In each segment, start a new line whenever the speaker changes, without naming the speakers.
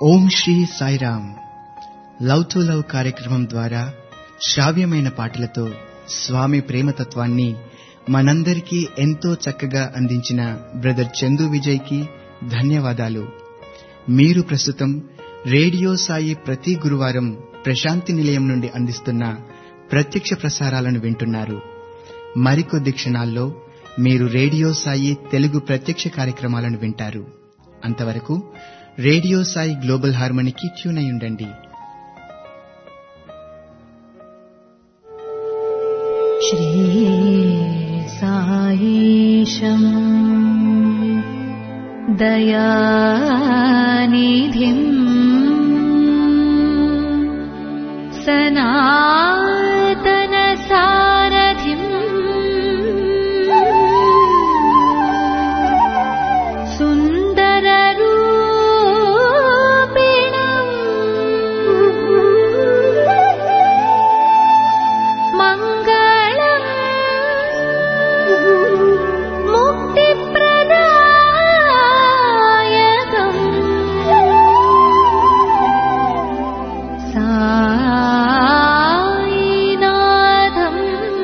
Om Shri Sairam love to love కార్యక్రమం ద్వారా శ్రావ్యమైన పాటలతో స్వామి ప్రేమతత్వాన్ని మనందరికీ ఎంతో చక్కగా అందించిన బ్రదర్ చందు విజయ్ కి ధన్యవాదాలు మీరు ప్రస్తుతం రేడియో సాయి ప్రతి గురువారం ప్రశాంతి నిలయం నుండి అందిస్తున్న ప్రత్యక్ష ప్రసారాలను వింటున్నారు మరికొద్ది క్షణాల్లో మీరు రేడియో సాయి తెలుగు ప్రత్యక్ష కార్యక్రమాలను వింటారు అంతవరకు రేడియో సాయి గ్లోబల్ హార్మనీకి ట్యూన్ అయి ఉండండి
श्रीसायीशम् दयानिधिम् सनातनसारथिम् सुन्दररूपिणम् मङ्गलम् मुक्तिप्रदायकम् सायिनाथम्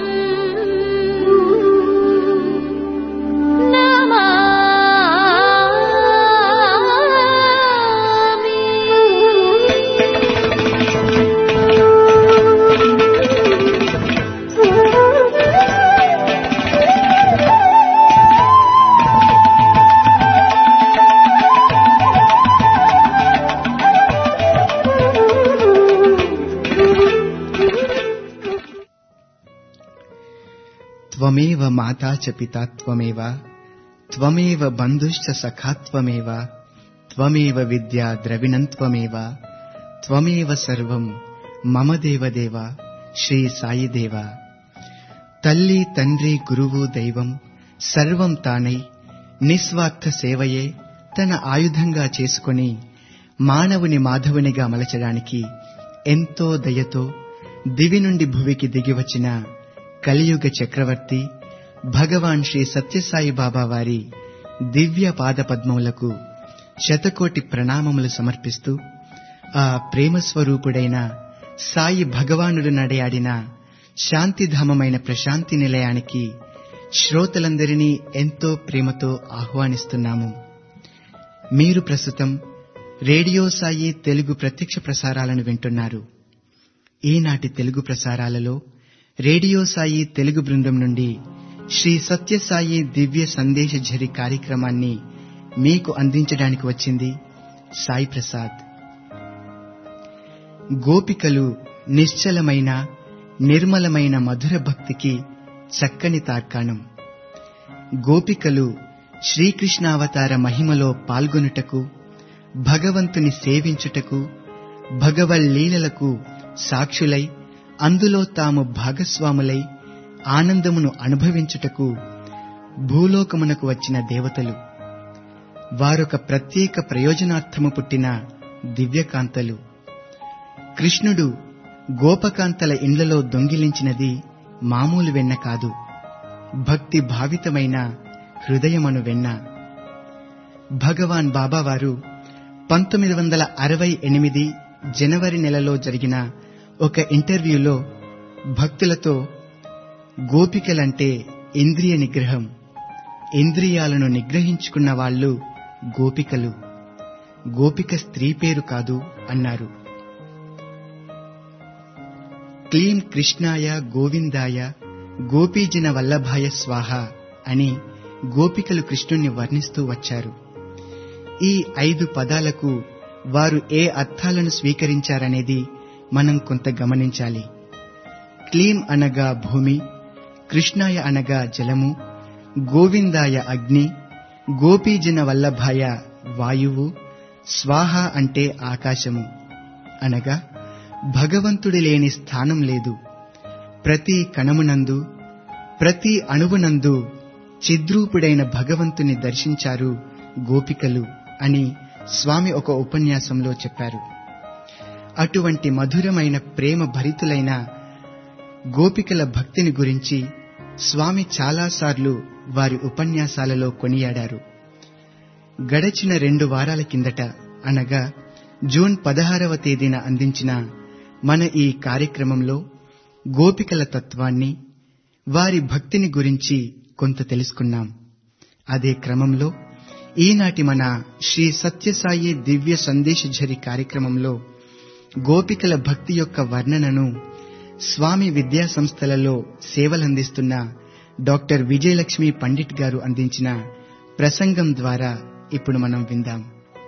త్వమేవ మాతా చ పితా త్వమేవ త్వమేవ బంధుశ్చ సఖా త్వమేవ త్వమేవ విద్యా ద్రవిణం త్వమేవ త్వమేవ సర్వం మమ దేవదేవ శ్రీ సాయి దేవ తల్లి తండ్రి గురువు దైవం సర్వం తానై నిస్వార్థ సేవయే తన ఆయుధంగా చేసుకొని మానవుని మాధవునిగా మలచడానికి ఎంతో దయతో దివి నుండి భువికి దిగివచ్చిన కలియుగ చక్రవర్తి భగవాన్ శ్రీ సత్యసాయి బాబా వారి దివ్య పాద పద్మములకు శతకోటి ప్రణామములు సమర్పిస్తూ ఆ ప్రేమ స్వరూపుడైన సాయి భగవానుడు నడయాడిన శాంతిధామమైన ప్రశాంతి నిలయానికి శ్రోతలందరినీ ఎంతో ప్రేమతో ఆహ్వానిస్తున్నాము మీరు ప్రస్తుతం రేడియో సాయి తెలుగు ప్రత్యక్ష ప్రసారాలను వింటున్నారు ఈనాటి తెలుగు ప్రసారాలలో రేడియో సాయి తెలుగు బృందం నుండి శ్రీ సత్యసాయి దివ్య సందేశ ఝరి కార్యక్రమాన్ని మీకు అందించడానికి వచ్చింది సాయి ప్రసాద్ గోపికలు నిశ్చలమైన నిర్మలమైన మధుర భక్తికి చక్కని తార్కాణం గోపికలు శ్రీకృష్ణావతార మహిమలో పాల్గొనుటకు భగవంతుని సేవించుటకు భగవల్లీలలకు సాక్షులై అందులో తాము భాగస్వాములై ఆనందమును అనుభవించుటకు భూలోకమునకు వచ్చిన దేవతలు వారొక ప్రత్యేక ప్రయోజనార్థము పుట్టిన దివ్యకాంతలు కృష్ణుడు గోపకాంతల ఇండ్లలో దొంగిలించినది మామూలు వెన్న కాదు భక్తి భావితమైన హృదయమను వెన్న భగవాన్ బాబావారు పంతొమ్మిది వందల అరవై ఎనిమిది జనవరి నెలలో జరిగిన ఒక ఇంటర్వ్యూలో భక్తులతో గోపికలంటే ఇంద్రియ నిగ్రహం ఇంద్రియాలను నిగ్రహించుకున్న వాళ్ళు గోపికలు గోపిక స్త్రీ పేరు కాదు అన్నారు క్లీం కృష్ణాయ గోవిందాయ గోపీజన వల్లభాయ స్వాహ అని గోపికలు కృష్ణుణ్ణి వర్ణిస్తూ వచ్చారు ఈ ఐదు పదాలకు వారు ఏ అర్థాలను స్వీకరించారనేది మనం కొంత గమనించాలి క్లీం అనగా భూమి కృష్ణాయ అనగా జలము గోవిందాయ అగ్ని గోపీజన వల్లభాయ వాయువు స్వాహ అంటే ఆకాశము అనగా భగవంతుడి లేని స్థానం లేదు ప్రతి కణమునందు ప్రతి అణువునందు చిద్రూపుడైన భగవంతుని దర్శించారు గోపికలు అని స్వామి ఒక ఉపన్యాసంలో చెప్పారు అటువంటి మధురమైన ప్రేమ భరితులైన గోపికల భక్తిని గురించి స్వామి చాలాసార్లు వారి ఉపన్యాసాలలో కొనియాడారు గడచిన రెండు వారాల కిందట అనగా జూన్ పదహారవ తేదీన అందించిన మన ఈ కార్యక్రమంలో గోపికల తత్వాన్ని వారి భక్తిని గురించి కొంత తెలుసుకున్నాం అదే క్రమంలో ఈనాటి మన శ్రీ సత్యసాయి దివ్య సందేశఝరి కార్యక్రమంలో గోపికల భక్తి యొక్క వర్ణనను స్వామి విద్యా సంస్థలలో సేవలందిస్తున్న డాక్టర్ విజయలక్ష్మి పండిట్ గారు అందించిన ప్రసంగం ద్వారా ఇప్పుడు మనం విందాం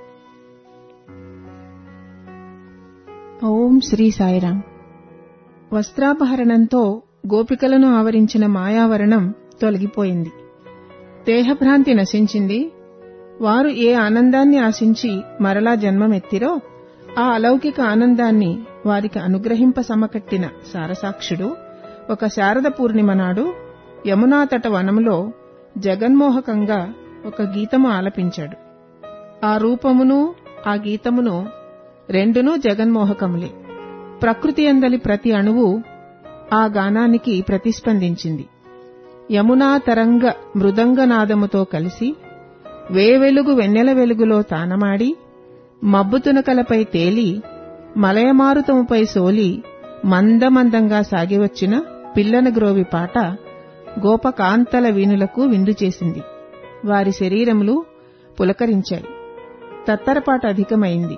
ఓం శ్రీ సాయిరాం వస్త్రాపహరణంతో గోపికలను ఆవరించిన మాయావరణం తొలగిపోయింది దేహభ్రాంతి నశించింది వారు ఏ ఆనందాన్ని ఆశించి మరలా జన్మమెత్తిరో ఆ అలౌకిక ఆనందాన్ని వారికి అనుగ్రహింప సమకట్టిన సారసాక్షుడు ఒక శారద పూర్ణిమ నాడు యమునాతట వనములో జగన్మోహకంగా ఒక గీతము ఆలపించాడు ఆ రూపమును ఆ గీతమును రెండునూ జగన్మోహకములే ప్రకృతి అందలి ప్రతి అణువు ఆ గానానికి ప్రతిస్పందించింది యమునా తరంగ మృదంగనాదముతో కలిసి వేవెలుగు వెన్నెల వెలుగులో తానమాడి మబ్బుతునకలపై తేలి మలయమారుతముపై సోలి మందమందంగా సాగివచ్చిన పిల్లన గ్రోవి పాట గోపకాంతల వీణులకు విందు చేసింది వారి శరీరములు పులకరించాయి తత్తరపాటు అధికమైంది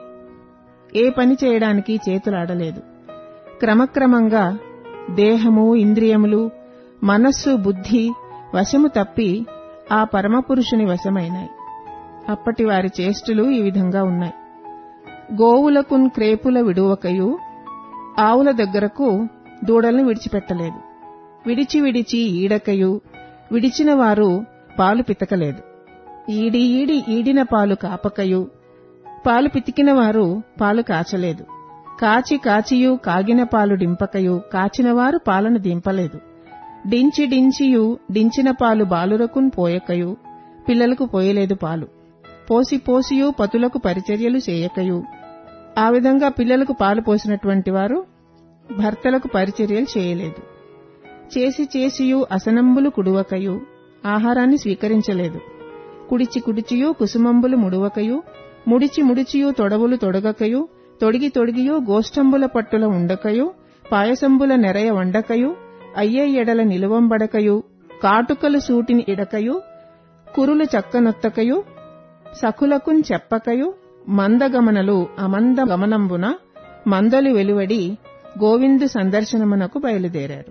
ఏ పని చేయడానికి చేతులాడలేదు క్రమక్రమంగా దేహము ఇంద్రియములు మనస్సు బుద్ధి వశము తప్పి ఆ పరమపురుషుని వశమైనాయి అప్పటి వారి చేష్టలు ఈ విధంగా ఉన్నాయి గోవులకున్ క్రేపుల విడువకయు ఆవుల దగ్గరకు దూడల్ని విడిచిపెట్టలేదు విడిచి విడిచి ఈడకయు విడిచిన వారు పాలు పితకలేదు ఈడి ఈడి ఈడిన పాలు కాపకయు పాలు పితికిన వారు పాలు కాచలేదు కాచి కాచియు కాగిన పాలు డింపకయు కాచినవారు పాలను దింపలేదు డించి డించియు డించిన పాలు బాలురకున్ పోయకయు పిల్లలకు పోయలేదు పాలు పోసి పోసియు పతులకు పరిచర్యలు చేయకయు ఆ విధంగా పిల్లలకు పాలు పోసినటువంటి వారు భర్తలకు పరిచర్యలు చేయలేదు చేసి చేసియు అసనంబులు కుడువకయు ఆహారాన్ని స్వీకరించలేదు కుడిచి కుడిచియు కుసుమంబులు ముడువకయు ముడిచి ముడిచియు తొడవులు తొడగకయు తొడిగి తొడిగియు గోష్టంబుల పట్టుల ఉండకయు పాయసంబుల నెరయ వండకయు అయ్యే ఎడల నిలువంబడకయు కాటుకలు సూటిని ఇడకయు కురులు చక్కనొత్తకయు సఖులకున్ చెప్పకయు మందగమనలు అమంద గమనంబున మందలు వెలువడి గోవిందు సందర్శనమునకు బయలుదేరారు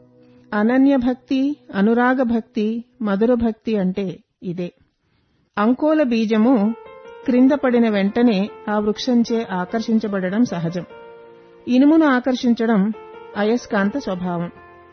అనన్య భక్తి అనురాగ భక్తి మధుర భక్తి అంటే ఇదే అంకోల బీజము క్రింద పడిన వెంటనే ఆ వృక్షంచే ఆకర్షించబడడం సహజం ఇనుమును ఆకర్షించడం అయస్కాంత స్వభావం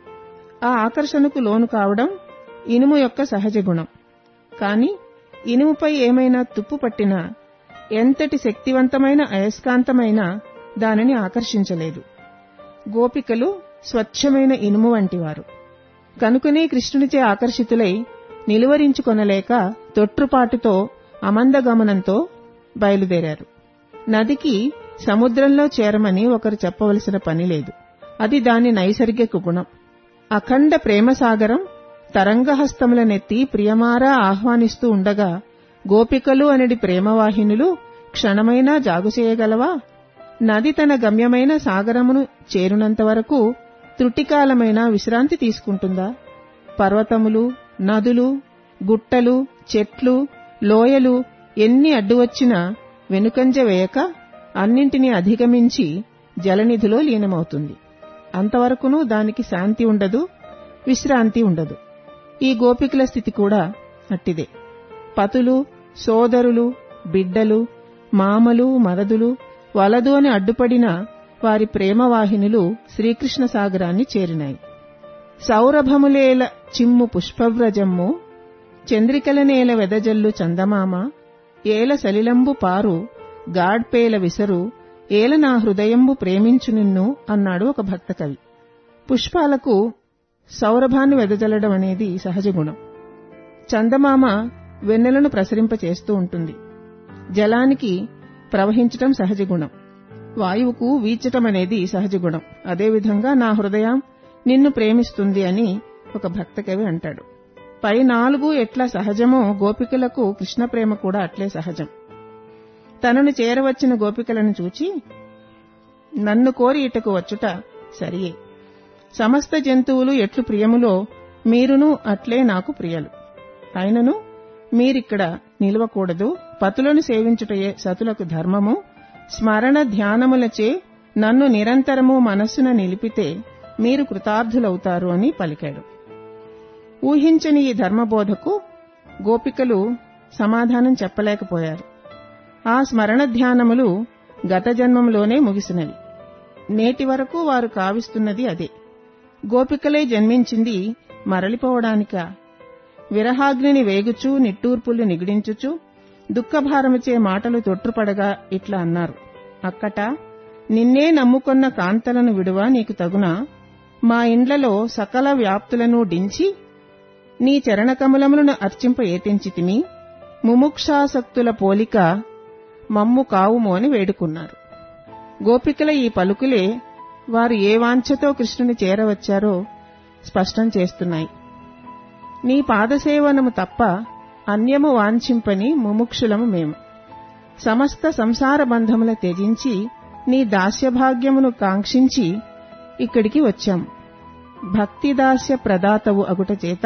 ఆ ఆకర్షణకు లోను కావడం ఇనుము యొక్క సహజ గుణం కాని ఇనుముపై ఏమైనా తుప్పు పట్టినా ఎంతటి శక్తివంతమైన అయస్కాంతమైనా దానిని ఆకర్షించలేదు గోపికలు స్వచ్ఛమైన ఇనుము వంటివారు కనుకనే కృష్ణునిచే ఆకర్షితులై నిలువరించుకొనలేక తొట్రుపాటుతో అమందగమనంతో బయలుదేరారు నదికి సముద్రంలో చేరమని ఒకరు చెప్పవలసిన పని లేదు అది దాని నైసర్గిక గుణం అఖండ ప్రేమసాగరం తరంగహస్తములనెత్తి ప్రియమారా ఆహ్వానిస్తూ ఉండగా గోపికలు అనడి ప్రేమవాహినులు క్షణమైనా జాగు చేయగలవా నది తన గమ్యమైన సాగరమును చేరునంత వరకు త్రుటికాలమైన విశ్రాంతి తీసుకుంటుందా పర్వతములు నదులు గుట్టలు చెట్లు లోయలు ఎన్ని అడ్డువచ్చినా వెనుకంజ వేయక అన్నింటినీ అధిగమించి జలనిధిలో లీనమవుతుంది అంతవరకునూ దానికి శాంతి ఉండదు విశ్రాంతి ఉండదు ఈ గోపికల స్థితి కూడా అట్టిదే పతులు సోదరులు బిడ్డలు మామలు మరదులు వలదు అని అడ్డుపడిన వారి ప్రేమవాహినులు శ్రీకృష్ణ సాగరాన్ని చేరినాయి సౌరభములేల చిమ్ము పుష్పవ్రజమ్ము చంద్రికలనేల వెదజల్లు చందమామ ఏల సలిలంబు పారు గాడ్పేల విసరు ఏల నా హృదయంబు ప్రేమించు నిన్ను అన్నాడు ఒక భక్త కవి పుష్పాలకు సౌరభాన్ని వెదజల్లడం అనేది సహజ గుణం చందమామ వెన్నెలను ప్రసరింపచేస్తూ ఉంటుంది జలానికి ప్రవహించటం సహజ గుణం వాయువుకు వీచటం అనేది సహజ గుణం అదేవిధంగా నా హృదయం నిన్ను ప్రేమిస్తుంది అని ఒక భక్త కవి అంటాడు పై నాలుగు ఎట్లా సహజమో గోపికలకు కృష్ణ ప్రేమ కూడా అట్లే సహజం తనను చేరవచ్చిన గోపికలను చూచి నన్ను కోరి ఇటకు వచ్చుట సరియే సమస్త జంతువులు ఎట్లు ప్రియములో మీరును అట్లే నాకు ప్రియలు అయినను మీరిక్కడ నిలవకూడదు పతులను సేవించుటయే సతులకు ధర్మము స్మరణ ధ్యానములచే నన్ను నిరంతరము మనస్సున నిలిపితే మీరు కృతార్థులవుతారు అని పలికాడు ఊహించని ఈ ధర్మబోధకు గోపికలు సమాధానం చెప్పలేకపోయారు ఆ స్మరణ ధ్యానములు గత జన్మంలోనే ముగిసినవి నేటి వరకు వారు కావిస్తున్నది అదే గోపికలే జన్మించింది మరలిపోవడానిక విరహాగ్నిని వేగుచూ నిట్టూర్పులు నిగిడించుచు దుఃఖభారముచే మాటలు తొట్టుపడగా ఇట్లా అన్నారు అక్కట నిన్నే నమ్ముకొన్న కాంతలను విడువ నీకు తగునా మా ఇండ్లలో సకల వ్యాప్తులను డించి నీ చరణకమలములను అర్చింప ఏతించితిమి ముముక్షాసక్తుల పోలిక మమ్ము కావుము అని వేడుకున్నారు గోపికల ఈ పలుకులే వారు ఏ వాంఛతో కృష్ణుని చేరవచ్చారో స్పష్టం చేస్తున్నాయి నీ పాదసేవనము తప్ప అన్యము వాంఛింపని ముముక్షులము మేము సమస్త సంసార బంధముల త్యజించి నీ దాస్యభాగ్యమును కాంక్షించి ఇక్కడికి వచ్చాం భక్తిదాస్య ప్రదాతవు అగుట చేత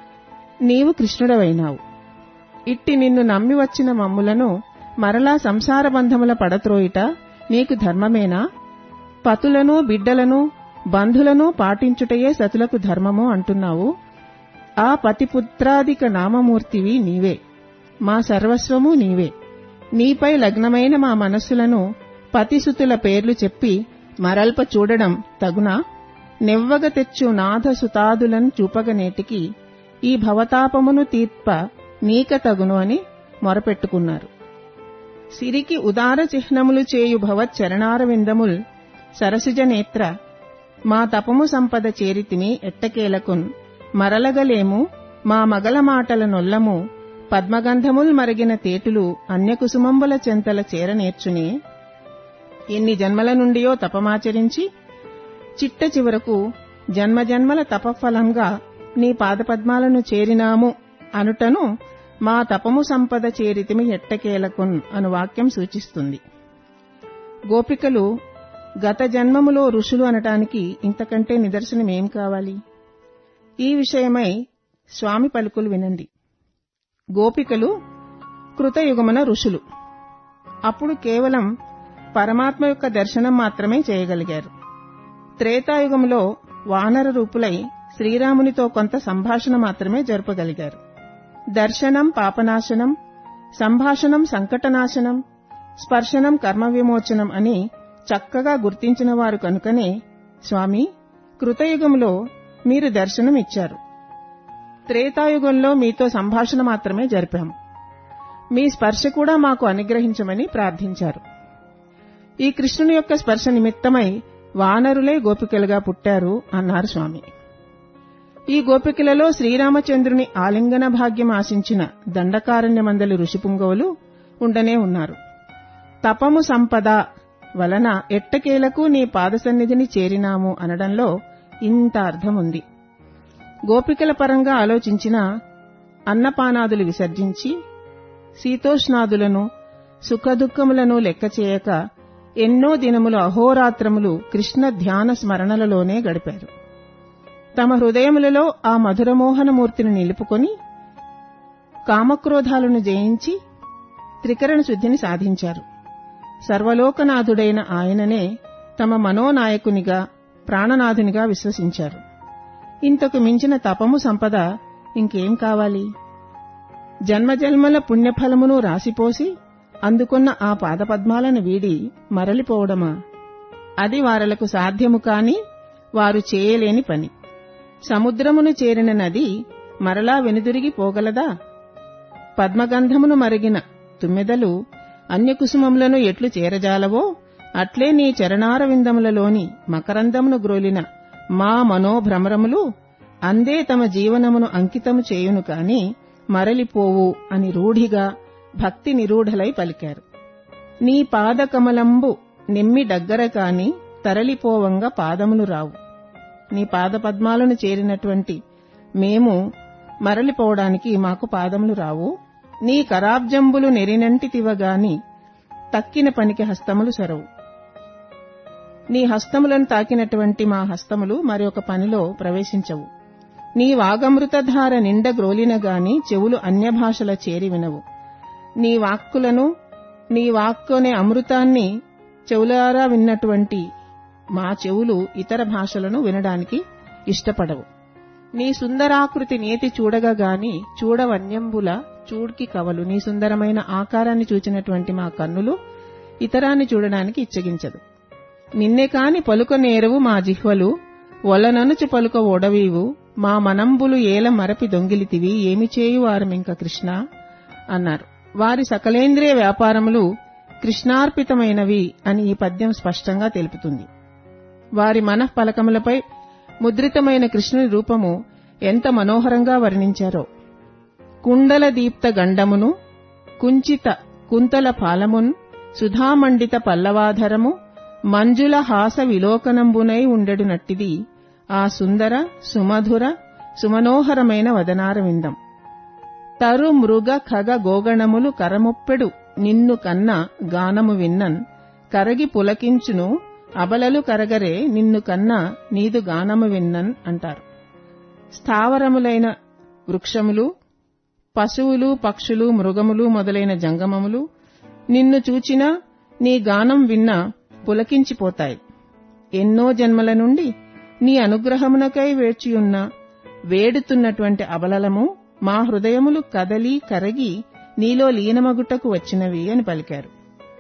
నీవు కృష్ణుడవైనావు ఇట్టి నిన్ను నమ్మి వచ్చిన మమ్ములను మరలా సంసార బంధముల పడత్రోయిట నీకు ధర్మమేనా పతులను బిడ్డలను బంధులను పాటించుటయే సతులకు ధర్మము అంటున్నావు ఆ పతిపుత్రాదిక నామమూర్తివి నీవే మా సర్వస్వము నీవే నీపై లగ్నమైన మా మనస్సులను పతిసుతుల పేర్లు చెప్పి మరల్ప చూడడం తగునా నెవ్వగ తెచ్చు నాథ సుతాదులను చూపగనేటికి ఈ భవతాపమును తీర్ప నీక తగును అని మొరపెట్టుకున్నారు సిరికి ఉదార చిహ్నములు చేయు భవత్ చరణారవిందముల్ సరసిజ నేత్ర మా తపము సంపద చేరితిమి ఎట్టకేలకున్ మరలగలేము మా మగల మాటల నొల్లము పద్మగంధముల్ మరిగిన తేటులు అన్యకుసుమంబుల చెంతల చేరనేర్చునే ఎన్ని జన్మల నుండియో తపమాచరించి చిట్ట చివరకు జన్మజన్మల తపఫలంగా నీ పాదపద్మాలను చేరినాము అనుటను మా తపము సంపద చేరితిమి ఎట్టకేలకున్ అను వాక్యం సూచిస్తుంది గోపికలు గత జన్మములో ఋషులు అనటానికి ఇంతకంటే నిదర్శనమేం కావాలి ఈ విషయమై స్వామి పలుకులు వినండి గోపికలు కృతయుగమున ఋషులు అప్పుడు కేవలం పరమాత్మ యొక్క దర్శనం మాత్రమే చేయగలిగారు త్రేతాయుగంలో వానర రూపులై శ్రీరామునితో కొంత సంభాషణ మాత్రమే జరపగలిగారు దర్శనం పాపనాశనం సంభాషణం సంకటనాశనం స్పర్శనం కర్మ విమోచనం అని చక్కగా గుర్తించిన వారు కనుకనే స్వామి కృతయుగంలో మీరు దర్శనం ఇచ్చారు త్రేతాయుగంలో మీతో సంభాషణ మాత్రమే జరిపాం మీ స్పర్శ కూడా మాకు అనుగ్రహించమని ప్రార్థించారు ఈ కృష్ణుని యొక్క స్పర్శ నిమిత్తమై వానరులే గోపికలుగా పుట్టారు అన్నారు స్వామి ఈ గోపికలలో శ్రీరామచంద్రుని ఆలింగన భాగ్యం ఆశించిన దండకారణ్యమందలి ఋషిపుంగవులు ఉండనే ఉన్నారు తపము సంపద వలన ఎట్టకేలకు నీ పాదసన్నిధిని చేరినాము అనడంలో ఇంత అర్థం ఉంది గోపికల పరంగా ఆలోచించిన అన్నపానాదులు విసర్జించి శీతోష్ణాదులను సుఖదుఖములను లెక్క చేయక ఎన్నో దినములు అహోరాత్రములు కృష్ణ ధ్యాన స్మరణలలోనే గడిపారు తమ హృదయములలో ఆ మధురమోహనమూర్తిని నిలుపుకొని కామక్రోధాలను జయించి త్రికరణ శుద్ధిని సాధించారు సర్వలోకనాథుడైన ఆయననే తమ మనోనాయకునిగా ప్రాణనాథునిగా విశ్వసించారు ఇంతకు మించిన తపము సంపద ఇంకేం కావాలి జన్మజన్మల పుణ్యఫలమును రాసిపోసి అందుకున్న ఆ పాదపద్మాలను వీడి మరలిపోవడమా అది వారలకు సాధ్యము కాని వారు చేయలేని పని సముద్రమును చేరిన నది మరలా వెనుదిరిగి పోగలదా పద్మగంధమును మరిగిన తుమ్మెదలు అన్యకుసుమములను ఎట్లు చేరజాలవో అట్లే నీ చరణారవిందములలోని మకరందమును గ్రోలిన మా మనోభ్రమరములు అందే తమ జీవనమును అంకితము చేయును కాని మరలిపోవు అని రూఢిగా భక్తి నిరూఢలై పలికారు నీ పాదకమలంబు నెమ్మి దగ్గర కాని తరలిపోవంగా పాదములు రావు నీ పాదపద్మాలను చేరినటువంటి మేము మరలిపోవడానికి మాకు పాదములు రావు నీ కరాబ్జంబులు నెరినంటితివగాని తక్కిన పనికి హస్తములు సరవు నీ హస్తములను తాకినటువంటి మా హస్తములు మరి ఒక పనిలో ప్రవేశించవు నీ వాగమృతధార నిండ గ్రోలిన గాని చెవులు అన్యభాషల చేరి వినవు నీ వాక్కులను నీ వాక్కునే అమృతాన్ని చెవులారా విన్నటువంటి మా చెవులు ఇతర భాషలను వినడానికి ఇష్టపడవు నీ సుందరాకృతి నేతి చూడగా గాని చూడవన్యంబుల చూడ్కి కవలు నీ సుందరమైన ఆకారాన్ని చూచినటువంటి మా కన్నులు ఇతరాన్ని చూడడానికి ఇచ్చగించదు నిన్నే కాని పలుక నేరవు మా జిహ్వలు ఒలననుచు పలుక ఓడవీవు మా మనంబులు ఏల మరపి దొంగిలితివి ఏమి చేయువారమింక కృష్ణ అన్నారు వారి సకలేంద్రియ వ్యాపారములు కృష్ణార్పితమైనవి అని ఈ పద్యం స్పష్టంగా తెలుపుతుంది వారి మనఃపలకములపై ముద్రితమైన కృష్ణుని రూపము ఎంత మనోహరంగా వర్ణించారో కుండల దీప్త గండమును కుంచిత కుంతల పాలమున్ సుధామండిత పల్లవాధరము మంజుల హాస విలోకనంబునై ఉండెడు నట్టిది ఆ సుందర సుమధుర సుమనోహరమైన వదనారవిందం తరు మృగ ఖగ గోగణములు కరముప్పెడు నిన్ను కన్న గానము విన్నన్ కరగి పులకించును అబలలు కరగరే నిన్ను కన్న నీదు గానము విన్నన్ అంటారు స్థావరములైన వృక్షములు పశువులు పక్షులు మృగములు మొదలైన జంగమములు నిన్ను చూచినా నీ గానం విన్నా పులకించిపోతాయి ఎన్నో జన్మల నుండి నీ అనుగ్రహమునకై వేచియున్న వేడుతున్నటువంటి అబలలము మా హృదయములు కదలి కరగి నీలో లీనమగుటకు వచ్చినవి అని పలికారు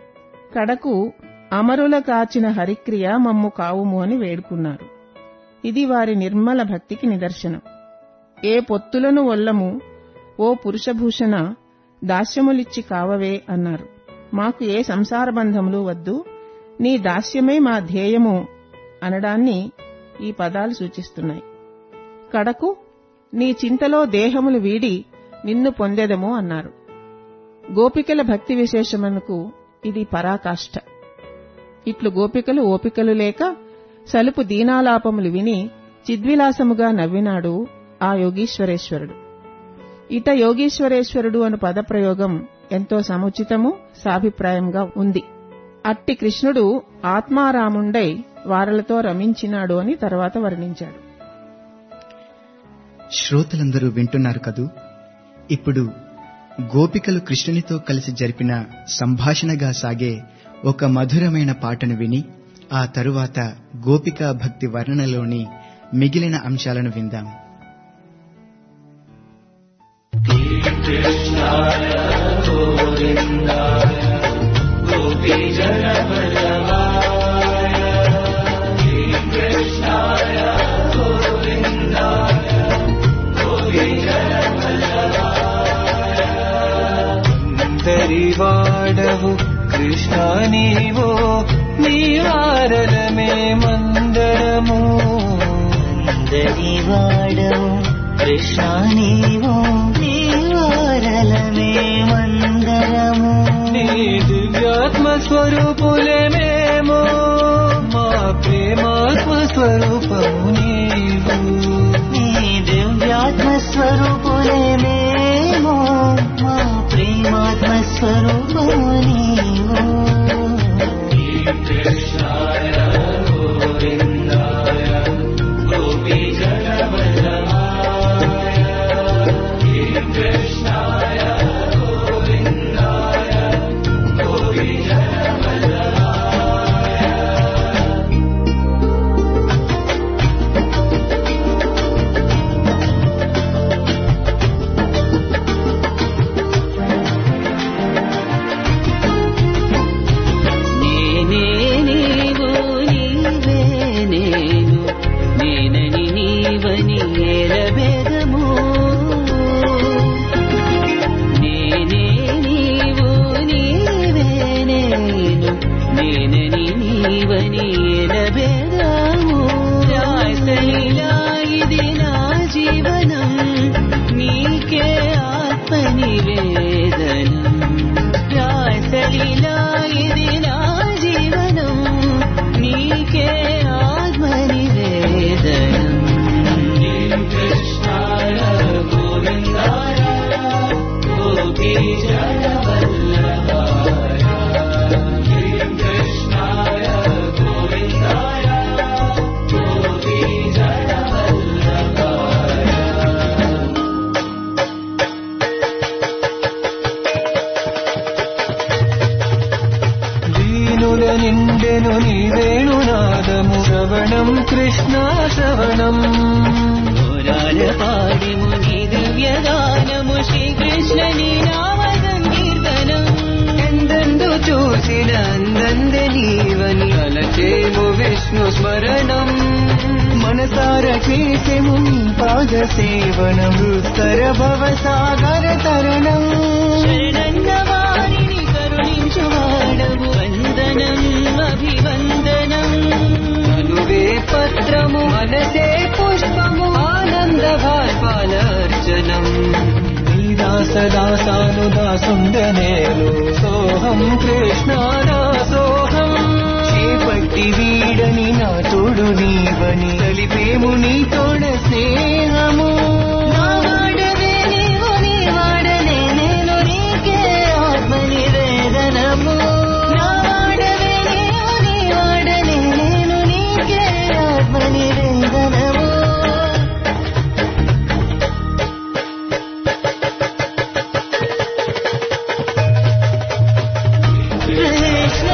కడకు అమరుల కాచిన హరిక్రియ మమ్ము కావుము అని వేడుకున్నారు ఇది వారి నిర్మల భక్తికి నిదర్శనం ఏ పొత్తులను వల్లము ఓ పురుషభూషణ దాస్యములిచ్చి కావవే అన్నారు మాకు ఏ సంసార బంధములు వద్దు నీ దాస్యమే మా ధ్యేయము అనడాన్ని ఈ పదాలు సూచిస్తున్నాయి కడకు నీ చింతలో దేహములు వీడి నిన్ను పొందెదము అన్నారు గోపికల భక్తి విశేషమునకు ఇది పరాకాష్ఠ ఇట్లు గోపికలు ఓపికలు లేక సలుపు దీనాలాపములు విని చిద్విలాసముగా నవ్వినాడు ఆ యోగీశ్వరేశ్వరుడు ఇట యోగీశ్వరేశ్వరుడు అను పదప్రయోగం ఎంతో సముచితము సాభిప్రాయంగా ఉంది అట్టి కృష్ణుడు ఆత్మారాముండై వారలతో రమించినాడు అని తర్వాత వర్ణించాడు
శ్రోతలందరూ వింటున్నారు కదూ ఇప్పుడు గోపికలు కృష్ణునితో కలిసి జరిపిన సంభాషణగా సాగే ఒక మధురమైన పాటను విని ఆ తరువాత గోపికా భక్తి వర్ణనలోని మిగిలిన అంశాలను విందాం
వాడవు కృష్ణ నీవో నీవారలమే మందరము
వాడవు కృష్ణ నీవో నీవారలమే మందరము
నీ దివ్యాత్మ స్వరూపులే మేము మా ప్రేమాత్మ స్వరూపము నీవు
నీ దివ్యాత్మ స్వరూపులే మేము మా ప్రేమాత్మ స్వరూపము నీవు
నేనే నీవు నీవే నేను నేనని నీవని ఎరబెదము నేనే నీవు నీవే నేను నేనని నీవని ఎరబెదము రాసలీలా ఇది నా జీవనం నీకే ఆత్మ నివేదనం రాసలీలా ఇది నా జీవనం నీకే ఆత్మ నివేదనం కృష్ణాయ గోవిందాయ గోపీ జయ వల్లభాయ
నిండెను నీ వేణునాదము శ్రవణం కృష్ణ శ్రవణం
పురాణ పాడిము నీ దివ్యగానము శ్రీకృష్ణ నీ నామ సంకీర్తనం
ఎందెందు చూసిన అందంద నీవని తలచేము విష్ణు స్మరణం మనసార చేసెము నీ పాద సేవనం రుస్తర భవ సాగర తరణం
శరణన్న వారిని కరుణించువాడవు వందనం అభివందనం
అనువే పత్రము మనసే పుష్పము ఆనంద భాష్పాలర్చనం దాసదాసాను దాసుండనేలు సోహం కృష్ణ సోహం చేపట్టి వీడని నా తోడు నీవని కలిపేము నీ తోడ స్నేహము
నా వాడవే నీవు నీ వాడనే నేను నీకే ఆత్మ నివేదనము నా వాడవే నీవు నీ వాడనే నేను నీకే ఆత్మ నివేదనము కృష్ణ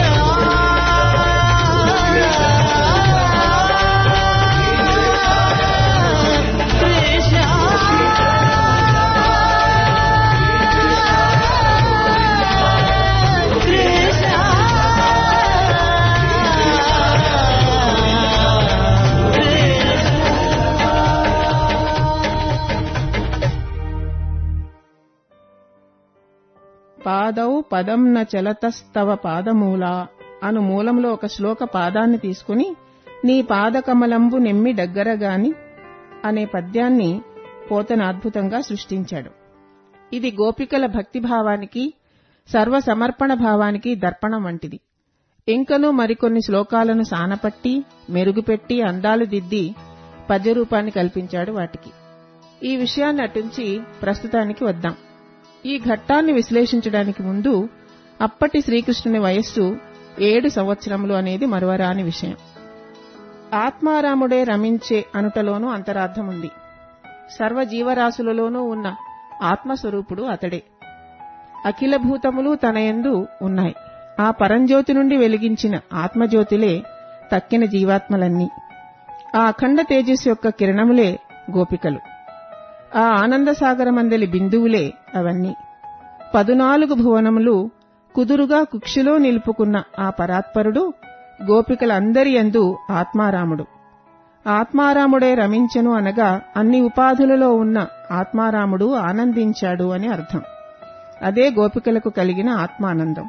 పాదౌ పదం న చలతస్తవ పాదమూలా అను మూలంలో ఒక శ్లోక పాదాన్ని తీసుకుని నీ పాదకమలంబు నెమ్మి దగ్గరగాని అనే పద్యాన్ని పోతన అద్భుతంగా సృష్టించాడు ఇది గోపికల భక్తిభావానికి సర్వసమర్పణ భావానికి దర్పణం వంటిది ఇంకనూ మరికొన్ని శ్లోకాలను సానపట్టి మెరుగుపెట్టి అందాలు దిద్ది పద్యరూపాన్ని కల్పించాడు వాటికి ఈ విషయాన్ని అటుంచి ప్రస్తుతానికి వద్దాం ఈ ఘట్టాన్ని విశ్లేషించడానికి ముందు అప్పటి శ్రీకృష్ణుని వయస్సు ఏడు సంవత్సరములు అనేది మరువరాని విషయం ఆత్మారాముడే రమించే అనుటలోనూ అంతరార్థముంది సర్వ జీవరాశులలోనూ ఉన్న ఆత్మస్వరూపుడు అతడే అఖిల భూతములు తన యందు ఉన్నాయి ఆ పరంజ్యోతి నుండి వెలిగించిన ఆత్మజ్యోతిలే తక్కిన జీవాత్మలన్నీ ఆ అఖండ తేజస్సు యొక్క కిరణములే గోపికలు ఆ ఆనందసాగరమందలి బిందువులే అవన్నీ పదునాలుగు భువనములు కుదురుగా కుక్షిలో నిలుపుకున్న ఆ పరాత్పరుడు గోపికలందరి యందు ఆత్మారాముడు ఆత్మారాముడే రమించెను అనగా అన్ని ఉపాధులలో ఉన్న ఆత్మారాముడు ఆనందించాడు అని అర్థం అదే గోపికలకు కలిగిన ఆత్మానందం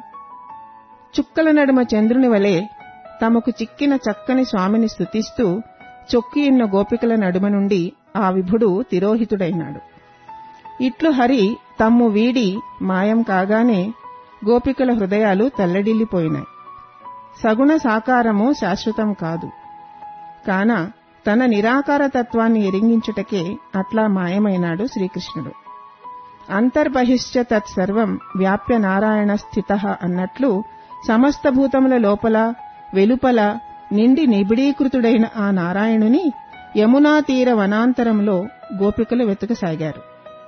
చుక్కల నడుమ చంద్రుని వలె తమకు చిక్కిన చక్కని స్వామిని స్తుతిస్తూ చొక్కియున్న గోపికల నడుమ నుండి ఆ విభుడు తిరోహితుడైనాడు ఇట్లు హరి తమ్ము వీడి మాయం కాగానే గోపికల హృదయాలు తల్లడిల్లిపోయినాయి సగుణ సాకారము శాశ్వతం కాదు కాన తన నిరాకార తత్వాన్ని ఎరింగించుటకే అట్లా మాయమైనాడు శ్రీకృష్ణుడు అంతర్బహిశ్చ తత్సర్వం వ్యాప్య నారాయణ స్థిత అన్నట్లు సమస్త భూతముల లోపల వెలుపల నిండి నిబిడీకృతుడైన ఆ నారాయణుని యమునా తీర వనాంతరంలో గోపికలు వెతకసాగారు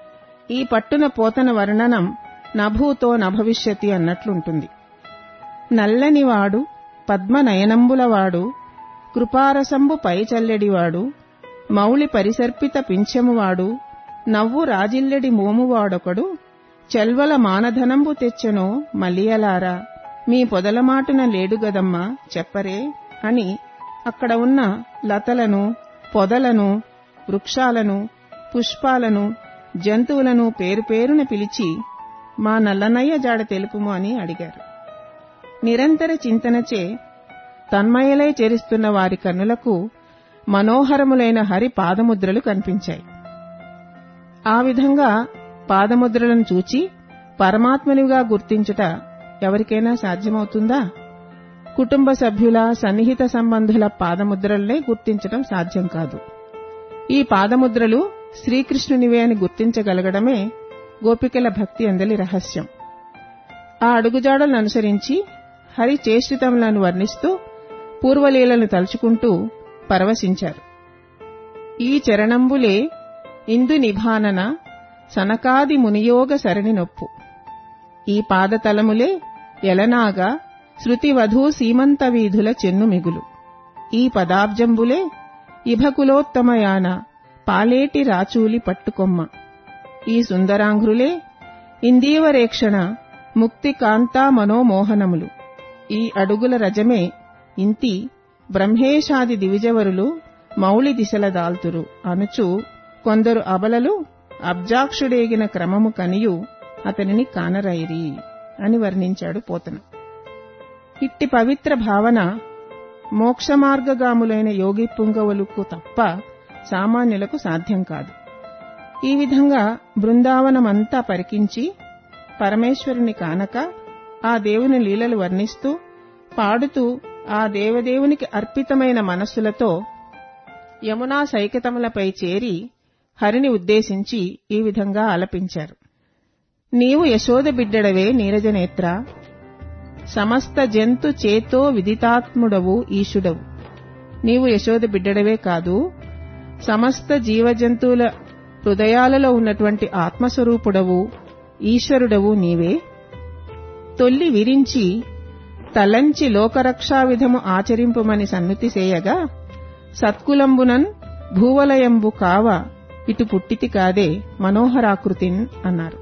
ఈ పట్టున పోతన వర్ణనం నభూతో నభవిష్యతి అన్నట్లుంటుంది నల్లనివాడు పద్మనయనంబులవాడు కృపారసంబు పై చల్లెడివాడు మౌళి పరిసర్పిత పింఛమువాడు నవ్వు రాజిల్లెడి మోమువాడొకడు చెల్వల మానధనంబు తెచ్చెనో మలియలారా మీ పొదలమాటున లేడు గదమ్మా చెప్పరే అని అక్కడ ఉన్న లతలను పొదలను వృక్షాలను పుష్పాలను జంతువులను పేరు పేరున పిలిచి మా నల్లనయ్య జాడ తెలుపుము అని అడిగారు నిరంతర చింతనచే తన్మయలై చేరిస్తున్న వారి కన్నులకు మనోహరములైన హరి పాదముద్రలు కనిపించాయి ఆ విధంగా పాదముద్రలను చూచి పరమాత్మనిగా గుర్తించుట ఎవరికైనా సాధ్యమవుతుందా కుటుంబ సభ్యుల సన్నిహిత సంబంధుల పాదముద్రలనే గుర్తించడం సాధ్యం కాదు ఈ పాదముద్రలు శ్రీకృష్ణునివే అని గుర్తించగలగడమే గోపికల భక్తి అందలి రహస్యం ఆ అడుగుజాడలను అనుసరించి హరి చేష్టితములను వర్ణిస్తూ పూర్వలీలను తలుచుకుంటూ పరవశించారు ఈ చరణంబులే ఇందు నిభానన సనకాది మునియోగ సరణి నొప్పు ఈ పాదతలములే ఎలనాగా శృతివధూ సీమంత వీధుల చెన్ను మిగులు ఈ పదాబ్జంబులే ఇభకులోత్తమయాన పాలేటి రాచూలి పట్టుకొమ్మ ఈ సుందరాంఘ్రులే ఇందీవరేక్షణ ముక్తి కాంతా మనోమోహనములు ఈ అడుగుల రజమే ఇంతి బ్రహ్మేశాది దివిజవరులు మౌళి దిశల దాల్తురు అనుచు కొందరు అబలలు అబ్జాక్షుడేగిన క్రమము కనియు అతనిని కానరైరి అని వర్ణించాడు పోతన ఇట్టి పవిత్ర భావన మోక్షమార్గగాములైన యోగి పుంగవులకు తప్ప సామాన్యులకు సాధ్యం కాదు ఈ విధంగా బృందావనమంతా పరికించి పరమేశ్వరుని కానక ఆ దేవుని లీలలు వర్ణిస్తూ పాడుతూ ఆ దేవదేవునికి అర్పితమైన మనస్సులతో యమునా సైకతములపై చేరి హరిని ఉద్దేశించి ఈ విధంగా ఆలపించారు నీవు యశోద బిడ్డడవే నీరజనేత్ర సమస్త జంతు చేతో విదితాత్ముడవు ఈశుడవు నీవు యశోద బిడ్డడవే కాదు సమస్త జీవజంతువుల హృదయాలలో ఉన్నటువంటి ఆత్మస్వరూపుడవు ఈశ్వరుడవు నీవే తొల్లి విరించి తలంచి లోకరక్షా విధము ఆచరింపుమని సన్నుతి చేయగా సత్కులంబునన్ భూవలయంబు కావ ఇటు పుట్టితి కాదే మనోహరాకృతిన్ అన్నారు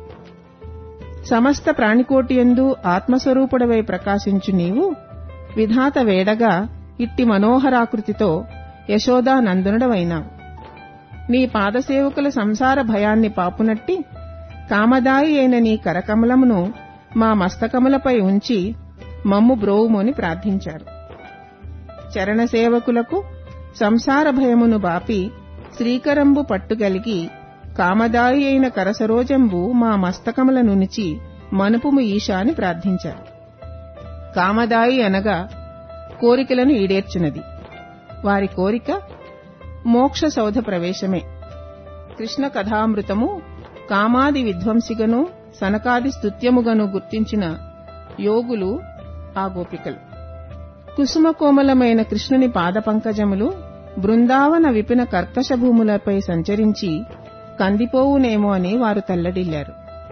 సమస్త ప్రాణికోటియందు ఆత్మస్వరూపుడవై ప్రకాశించు నీవు విధాత వేడగా ఇట్టి మనోహరాకృతితో యశోదా నందనుడవైనావు నీ పాదసేవకుల సంసార భయాన్ని పాపునట్టి కామదాయి అయిన నీ కరకమలమును మా మస్తకములపై ఉంచి మమ్ము బ్రోవుమని ప్రార్థించారు చరణ సేవకులకు సంసార భయమును బాపి శ్రీకరంబు పట్టుగలిగి కామదాయి అయిన కరసరోజంబు మా మస్తకముల నునిచి మనుపుము ఈశా అని ప్రార్థించారు కామదాయి అనగా కోరికలను ఈడేర్చునది వారి కోరిక మోక్ష సౌధ ప్రవేశమే కృష్ణ కథామృతము కామాది విధ్వంసిగను సనకాది స్తుత్యముగను గుర్తించిన యోగులు ఆ గోపికలు కుసుమ కోమలమైన కృష్ణుని పాదపంకజములు బృందావన విపిన కర్కశ భూములపై సంచరించి కందిపోవునేమో అని వారు తల్లడిల్లారు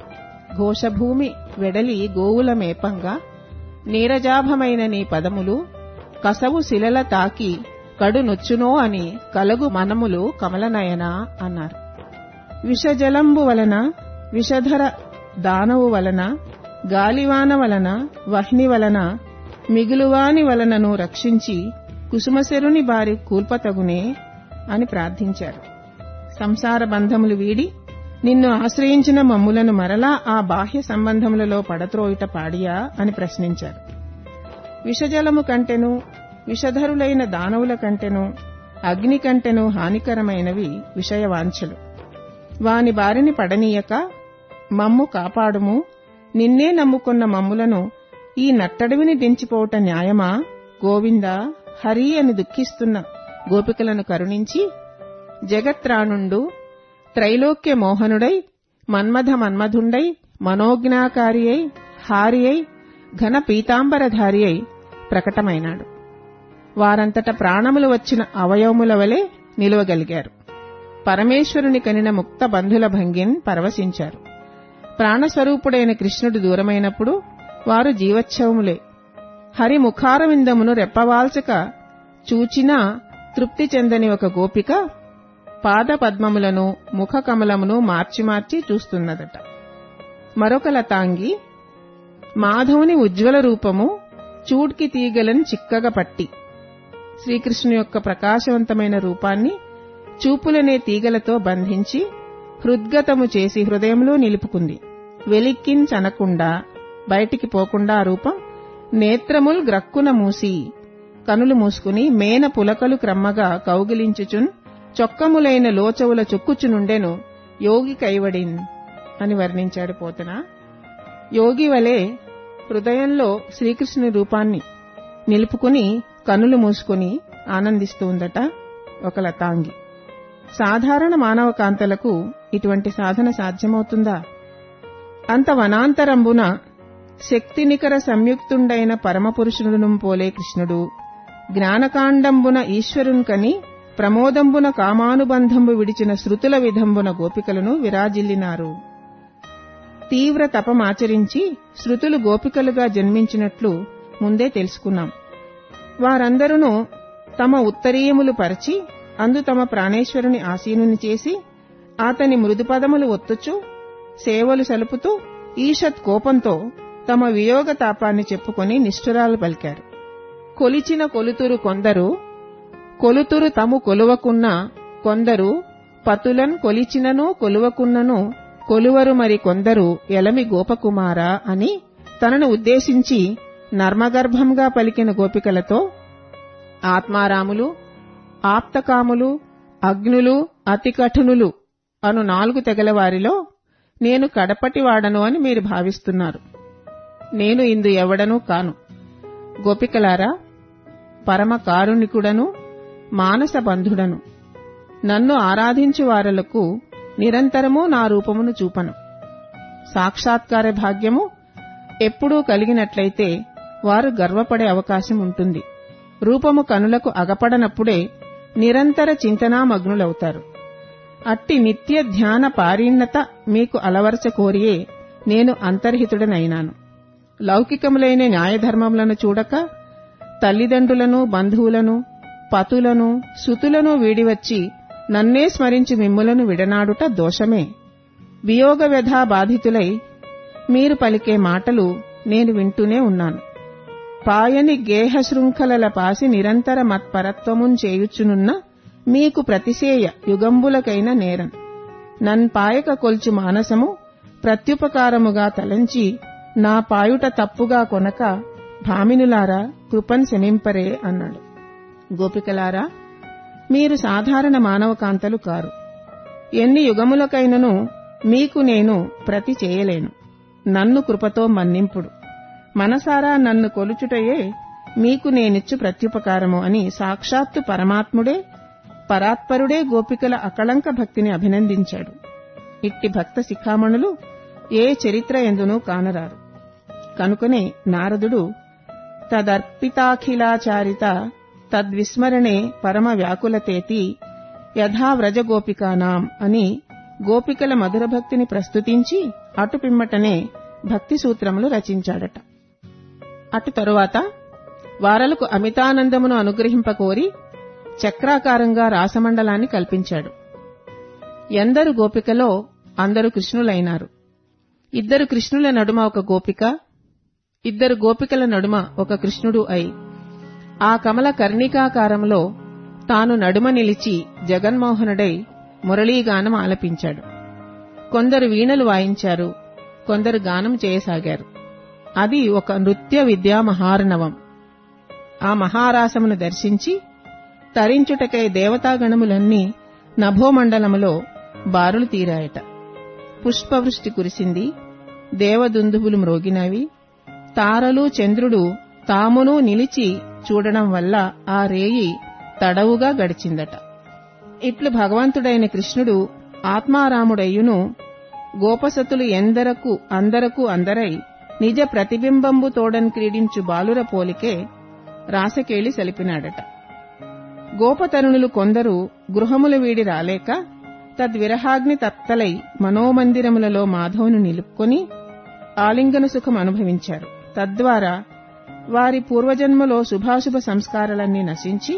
ఘోషభూమి వెడలి గోవుల మేపంగా నీరజాభమైన నీ పదములు కసవు శిలల తాకి కడు నొచ్చునో అని కలగు మనములు కమలనయన అన్నారు విషజలంబు వలన విషధర దానవు వలన గాలివాన వలన వహ్ని వలన మిగులువాని వలనను రక్షించి కుసుమశరుని బారి కూల్పతగునే అని ప్రార్థించారు సంసార బంధములు వీడి నిన్ను ఆశ్రయించిన మమ్ములను మరలా ఆ బాహ్య సంబంధములలో పడత్రోయుట పాడియా అని ప్రశ్నించారు విషజలము కంటెను విషధరులైన దానవుల కంటెను అగ్ని కంటెను హానికరమైనవి విషయవాంఛలు వాని బారిని పడనీయక మమ్ము కాపాడుము నిన్నే నమ్ముకున్న మమ్ములను ఈ నట్టడివిని దించిపోవట న్యాయమా గోవింద హరి అని దుఃఖిస్తున్న గోపికలను కరుణించి జగత్రాణుండు త్రైలోక్య మోహనుడై మన్మథ మన్మధుండై మనోజ్ఞాకారి అయి హారి అయి ఘన పీతాంబరధారి అయి ప్రకటమైనాడు వారంతట ప్రాణములు వచ్చిన అవయవముల వలె నిలువగలిగారు పరమేశ్వరుని కనిన ముక్త బంధుల భంగిన్ పరవశించారు ప్రాణస్వరూపుడైన కృష్ణుడు దూరమైనప్పుడు వారు జీవచ్ఛవములే హరి ముఖారవిందమును రెప్పవాల్చక చూచినా తృప్తి చెందని ఒక గోపిక పాద పద్మములను ముఖ కమలమును మార్చి మార్చి చూస్తున్నదట మరొక లతాంగి మాధవుని ఉజ్వల రూపము చూడ్కి తీగలను చిక్కగా పట్టి శ్రీకృష్ణు యొక్క ప్రకాశవంతమైన రూపాన్ని చూపులనే తీగలతో బంధించి హృద్గతము చేసి హృదయంలో నిలుపుకుంది వెలిక్కిన్ చనకుండా బయటికి పోకుండా ఆ రూపం నేత్రముల్ గ్రక్కున మూసి కనులు మూసుకుని మేన పులకలు క్రమ్మగా కౌగిలించుచున్ చొక్కములైన లోచవుల చొక్కుచునుండెను యోగి కైవడిన్ అని వర్ణించాడు పోతన యోగి వలె హృదయంలో శ్రీకృష్ణుని రూపాన్ని నిలుపుకుని కనులు మూసుకుని ఆనందిస్తూ ఉందట ఒక లతాంగి సాధారణ మానవ కాంతలకు ఇటువంటి సాధన సాధ్యమవుతుందా అంత వనాంతరంబున శక్తినికర సంయుక్తుండైన పరమపురుషుడును పోలే కృష్ణుడు జ్ఞానకాండంబున ఈశ్వరునికని ప్రమోదంబున కామానుబంధంబు విడిచిన శృతుల విధంబున గోపికలను విరాజిల్లినారు తీవ్ర తపమాచరించి శృతులు గోపికలుగా జన్మించినట్లు ముందే తెలుసుకున్నాం వారందరూ తమ ఉత్తరీయములు పరిచి అందు తమ ప్రాణేశ్వరుని ఆసీనుని చేసి అతని మృదుపదములు ఒత్తుచు సేవలు సలుపుతూ ఈషత్ కోపంతో తమ వియోగ తాపాన్ని చెప్పుకొని నిష్ఠురాలు పలికారు కొలిచిన కొలుతురు కొందరు కొలుతురు తము కొలువకున్న కొందరు పతులన్ కొలిచినను కొలువకున్నను కొలువరు మరి కొందరు ఎలమి గోపకుమార అని తనను ఉద్దేశించి నర్మగర్భంగా పలికిన గోపికలతో ఆత్మారాములు ఆప్తకాములు అగ్నులు అతి కఠినులు అను నాలుగు తెగల వారిలో నేను కడపటివాడను అని మీరు భావిస్తున్నారు నేను ఇందు ఎవడనూ కాను గోపికలారా పరమ కారుణికుడను మానస బంధుడను నన్ను ఆరాధించు వారలకు నిరంతరము నా రూపమును చూపను సాక్షాత్కార భాగ్యము ఎప్పుడూ కలిగినట్లయితే వారు గర్వపడే అవకాశం ఉంటుంది రూపము కనులకు అగపడనప్పుడే నిరంతర చింతనామగ్నులవుతారు అట్టి నిత్య ధ్యాన పారీణ్యత మీకు అలవరచ కోరియే నేను అంతర్హితుడనైనాను లౌకికములైన న్యాయధర్మములను చూడక తల్లిదండ్రులను బంధువులను పతులను సుతులను వీడివచ్చి నన్నే స్మరించి మిమ్ములను విడనాడుట దోషమే వియోగ వ్యధా బాధితులై మీరు పలికే మాటలు నేను వింటూనే ఉన్నాను పాయని గేహ శృంఖలల పాసి నిరంతర మత్పరత్వమున్ చేయుచునున్న మీకు ప్రతిసేయ యుగంబులకైన నేరం నన్ పాయక కొల్చు మానసము ప్రత్యుపకారముగా తలంచి నా పాయుట తప్పుగా కొనక భామినులారా కృపన్ శమింపరే అన్నాడు గోపికలారా మీరు సాధారణ మానవకాంతలు కారు ఎన్ని యుగములకైనను మీకు నేను ప్రతి చేయలేను నన్ను కృపతో మన్నింపుడు మనసారా నన్ను కొలుచుటయే మీకు నేనిచ్చు ప్రత్యుపకారము అని సాక్షాత్తు పరమాత్ముడే పరాత్పరుడే గోపికల అకళంక భక్తిని అభినందించాడు ఇట్టి భక్త శిఖామణులు ఏ చరిత్ర ఎందునూ కానరారు కనుకనే నారదుడు తదర్పితాఖిలాచారిత తద్విస్మరణే పరమ వ్యాకులతేతి యథా వ్రజ గోపికానాం అని గోపికల మధుర భక్తిని ప్రస్తుతించి అటు పిమ్మటనే భక్తి సూత్రములు రచించాడట అటు తరువాత వారలకు అమితానందమును అనుగ్రహింపకోరి చక్రాకారంగా రాసమండలాన్ని కల్పించాడు ఎందరు గోపికలో అందరు కృష్ణులైనారు ఇద్దరు కృష్ణుల నడుమ ఒక గోపిక ఇద్దరు గోపికల నడుమ ఒక కృష్ణుడు అయి ఆ కమల కర్ణికాకారంలో తాను నడుమ నిలిచి జగన్మోహనుడై మురళీగానం ఆలపించాడు కొందరు వీణలు వాయించారు కొందరు గానం చేయసాగారు అది ఒక నృత్య విద్యా మహార్ణవం ఆ మహారాసమును దర్శించి తరించుటకై దేవతాగణములన్నీ నభోమండలములో బారులు తీరాయట పుష్పవృష్టి కురిసింది దేవదుందుబులు మ్రోగినవి తారలు చంద్రుడు తామును నిలిచి చూడడం వల్ల ఆ రేయి తడవుగా గడిచిందట ఇట్లు భగవంతుడైన కృష్ణుడు ఆత్మారాముడయ్యును గోపసతులు ఎందరకు అందరకు అందరై నిజ ప్రతిబింబంబు తోడన్ క్రీడించు బాలుర పోలికే రాసకేళి సలిపినాడట గోపతరుణులు కొందరు గృహములు వీడి రాలేక తద్విరహాగ్ని తప్తలై మనోమందిరములలో మాధవును నిలుపుకొని ఆలింగన సుఖం అనుభవించారు తద్వారా వారి పూర్వజన్మలో శుభాశుభ సంస్కారాలన్నీ నశించి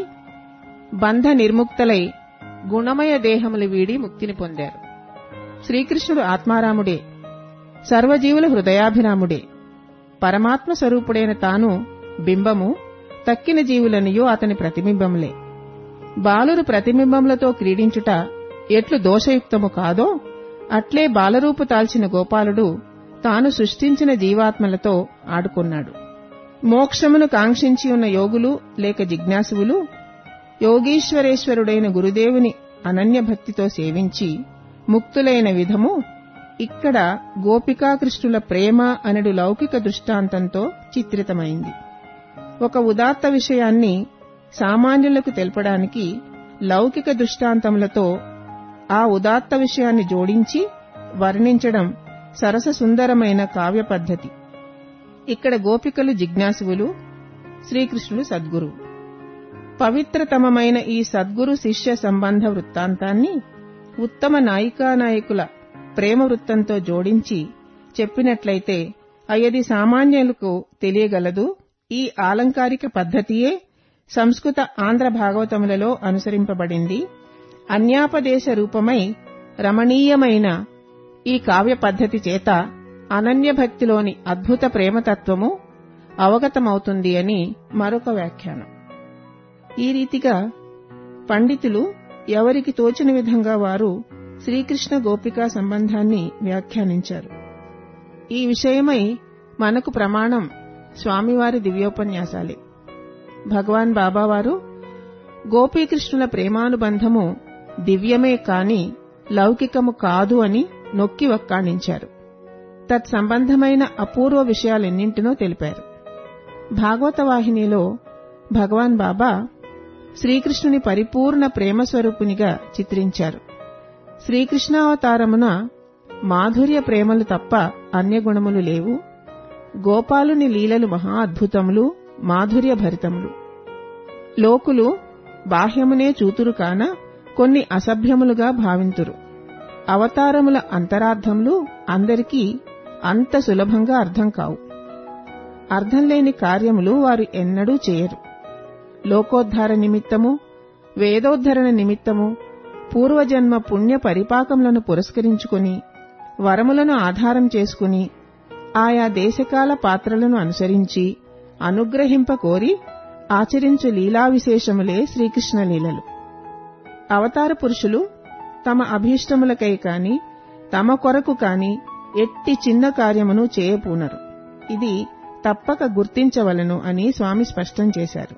బంధ నిర్ముక్తలై గుణమయ దేహములు వీడి ముక్తిని పొందారు శ్రీకృష్ణుడు ఆత్మారాముడే సర్వజీవుల హృదయాభిరాముడే పరమాత్మ స్వరూపుడైన తాను బింబము తక్కిన జీవులనియో అతని ప్రతిబింబములే బాలురు ప్రతిబింబములతో క్రీడించుట ఎట్లు దోషయుక్తము కాదో అట్లే బాలరూపు దాల్చిన గోపాలుడు తాను సృష్టించిన జీవాత్మలతో ఆడుకున్నాడు మోక్షమును కాంక్షించి ఉన్న యోగులు లేక జిజ్ఞాసువులు యోగీశ్వరేశ్వరుడైన గురుదేవుని అనన్య భక్తితో సేవించి ముక్తులైన విధము ఇక్కడ గోపికాకృష్ణుల ప్రేమ అనడు లౌకిక దృష్టాంతంతో చిత్రితమైంది ఒక ఉదాత్త విషయాన్ని సామాన్యులకు తెలపడానికి లౌకిక దృష్టాంతములతో ఆ ఉదాత్త విషయాన్ని జోడించి వర్ణించడం సరస సుందరమైన కావ్య పద్ధతి ఇక్కడ గోపికలు జిజ్ఞాసువులు శ్రీకృష్ణుడు సద్గురు పవిత్రతమమైన ఈ సద్గురు శిష్య సంబంధ వృత్తాంతాన్ని ఉత్తమ నాయికానాయకుల ప్రేమ వృత్తంతో జోడించి చెప్పినట్లయితే అయ్యది సామాన్యులకు తెలియగలదు ఈ ఆలంకారిక పద్ధతియే సంస్కృత ఆంధ్ర భాగవతములలో అనుసరింపబడింది అన్యాపదేశ రూపమై రమణీయమైన ఈ కావ్య పద్ధతి చేత అనన్య భక్తిలోని అద్భుత ప్రేమతత్వము అవగతమవుతుంది అని మరొక వ్యాఖ్యానం ఈ రీతిగా పండితులు ఎవరికి తోచిన విధంగా వారు శ్రీకృష్ణ గోపికా సంబంధాన్ని వ్యాఖ్యానించారు ఈ విషయమై మనకు ప్రమాణం స్వామివారి దివ్యోపన్యాసాలే భగవాన్ బాబావారు గోపీకృష్ణుల ప్రేమానుబంధము దివ్యమే కాని లౌకికము కాదు అని నొక్కి వక్కాణించారు తత్సంబంధమైన అపూర్వ విషయాలెన్నింటినో తెలిపారు భాగవత వాహినిలో భగవాన్ బాబా శ్రీకృష్ణుని పరిపూర్ణ ప్రేమ స్వరూపునిగా చిత్రించారు శ్రీకృష్ణావతారమున మాధుర్య ప్రేమలు తప్ప అన్యగుణములు లేవు గోపాలుని లీలలు మహా అద్భుతములు మాధుర్య భరితములు లోకులు బాహ్యమునే చూతురు కాన కొన్ని అసభ్యములుగా భావింతురు అవతారముల అంతరార్థములు అందరికీ అంత సులభంగా అర్థం కావు అర్థం లేని కార్యములు వారు ఎన్నడూ చేయరు లోకోద్ధార నిమిత్తము వేదోద్ధరణ నిమిత్తము పూర్వజన్మ పుణ్య పరిపాకములను పురస్కరించుకుని వరములను ఆధారం చేసుకుని ఆయా దేశకాల పాత్రలను అనుసరించి అనుగ్రహింప కోరి ఆచరించు లీలా విశేషములే శ్రీకృష్ణ లీలలు అవతార పురుషులు తమ అభీష్టములకై కాని తమ కొరకు కాని ఎట్టి చిన్న కార్యమును చేయపూనరు ఇది తప్పక గుర్తించవలను అని స్వామి స్పష్టం చేశారు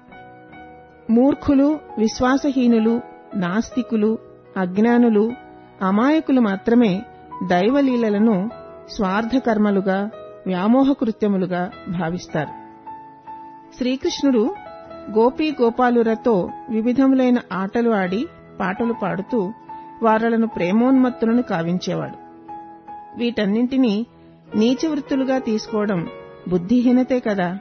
మూర్ఖులు విశ్వాసహీనులు నాస్తికులు అజ్ఞానులు అమాయకులు మాత్రమే దైవలీలలను స్వార్థకర్మలుగా వ్యామోహకృత్యములుగా భావిస్తారు శ్రీకృష్ణుడు గోపీ గోపాలురతో వివిధములైన ఆటలు ఆడి పాటలు పాడుతూ వారలను ప్రేమోన్మత్తులను కావించేవాడు వీటన్నింటినీ నీచవృత్తులుగా తీసుకోవడం బుద్ధిహీనతే కదా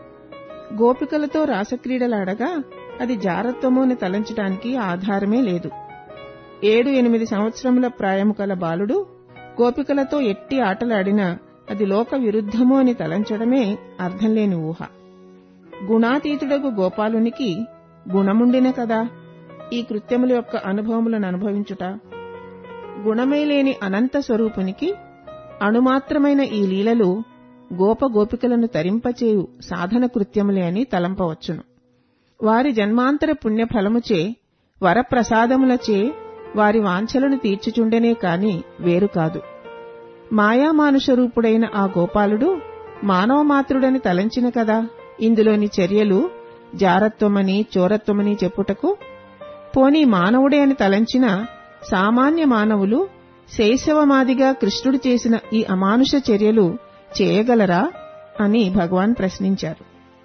గోపికలతో రాసక్రీడలాడగా అది జారత్వము అని తలంచటానికి ఆధారమే లేదు ఏడు ఎనిమిది సంవత్సరముల ప్రాయము కల బాలుడు గోపికలతో ఎట్టి ఆటలాడినా అది లోక విరుద్ధము అని తలంచడమే అర్థంలేని ఊహ గుణాతీతుడగు గోపాలునికి గుణముండిన కదా ఈ కృత్యముల యొక్క అనుభవములను అనుభవించుట గుణమే లేని అనంత స్వరూపునికి అణుమాత్రమైన ఈ లీలలు గోప గోపికలను తరింపచేయు సాధన కృత్యములే అని తలంపవచ్చును వారి జన్మాంతర పుణ్యఫలముచే వరప్రసాదములచే వారి వాంఛలను తీర్చుచుండెనే కాని వేరు కాదు మాయామానుషరూపుడైన ఆ గోపాలుడు మానవమాత్రుడని తలంచిన కదా ఇందులోని చర్యలు జారత్వమని చోరత్వమని చెప్పుటకు పోనీ మానవుడే అని తలంచిన సామాన్య మానవులు శైశవమాదిగా కృష్ణుడు చేసిన ఈ అమానుష చర్యలు చేయగలరా అని భగవాన్ ప్రశ్నించారు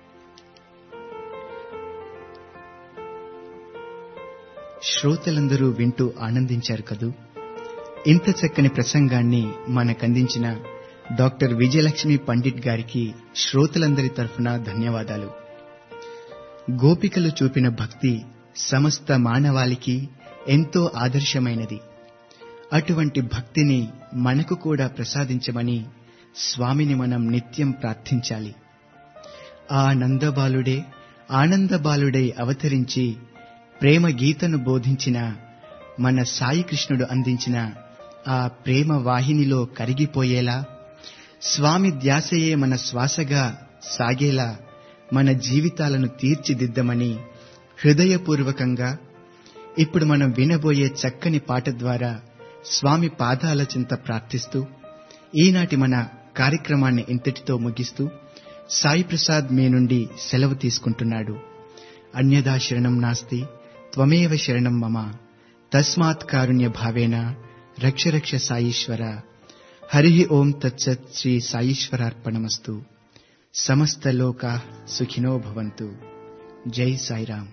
శ్రోతలందరూ వింటూ ఆనందించారు కదూ ఇంత చక్కని ప్రసంగాన్ని మనకందించిన డాక్టర్ విజయలక్ష్మి పండిట్ గారికి శ్రోతలందరి తరఫున ధన్యవాదాలు గోపికలు చూపిన భక్తి సమస్త మానవాళికి ఎంతో ఆదర్శమైనది అటువంటి భక్తిని మనకు కూడా ప్రసాదించమని స్వామిని మనం నిత్యం ప్రార్థించాలి ఆ నందబాలుడే ఆనందబాలుడై అవతరించి ప్రేమ గీతను బోధించిన మన సాయి కృష్ణుడు అందించిన ఆ ప్రేమ వాహినిలో కరిగిపోయేలా స్వామి ధ్యాసయే మన శ్వాసగా సాగేలా మన జీవితాలను తీర్చిదిద్దమని హృదయపూర్వకంగా ఇప్పుడు మనం వినబోయే చక్కని పాట ద్వారా స్వామి పాదాల చింత ప్రార్థిస్తూ ఈనాటి మన కార్యక్రమాన్ని ఇంతటితో ముగిస్తూ సాయి ప్రసాద్ మీ నుండి సెలవు తీసుకుంటున్నాడు అన్యదా శరణం నాస్తి త్వమేవ శరణం మమ తస్మాత్ కారుణ్య భావేన రక్ష రక్ష సాయీశ్వర హరి ఓం తత్సత్ శ్రీ సాయీశ్వరార్పణమస్తు సమస్త లోకా సుఖినో భవంతు జై సాయిరాం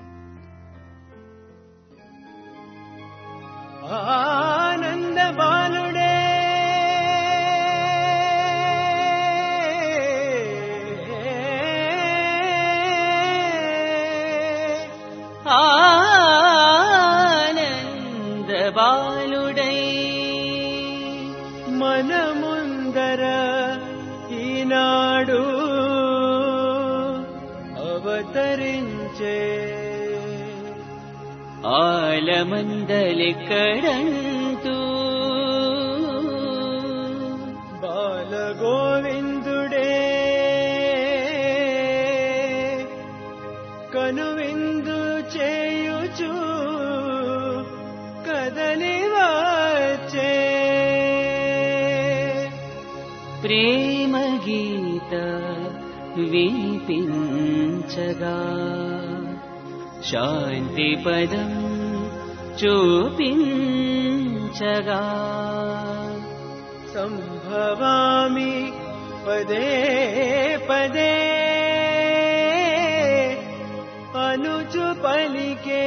ఆనంద బాలుడే
ఆనంద బాలుడై
మనముందర ఈనాడు
ఆలమందలెక్కడంతూ
బాలగోవిందుడే కనువిందు చేయుచు కదలి వచ్చే
ప్రేమ గీత వినిపించగా శాంతి పదం చూపించగా
సంభవామి పదే పదే అనుచు పలికే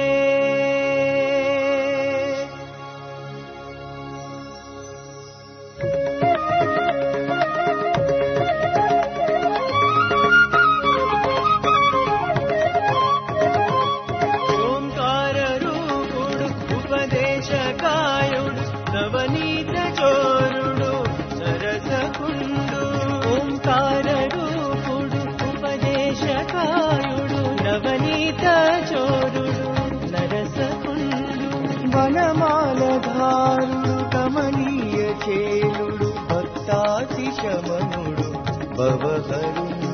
ఓంకార రూపుడు ఉపదేశకాయుడు నవనీత చోరుడు సరసకుండు ఓంకార రూపుడు ఉపదేశకాయుడు నవనీత చోరుడు నరసకుండు వనమాలధారుడు కమనీయ చేలుడు భక్తాతిశమనుడు భవహరుడు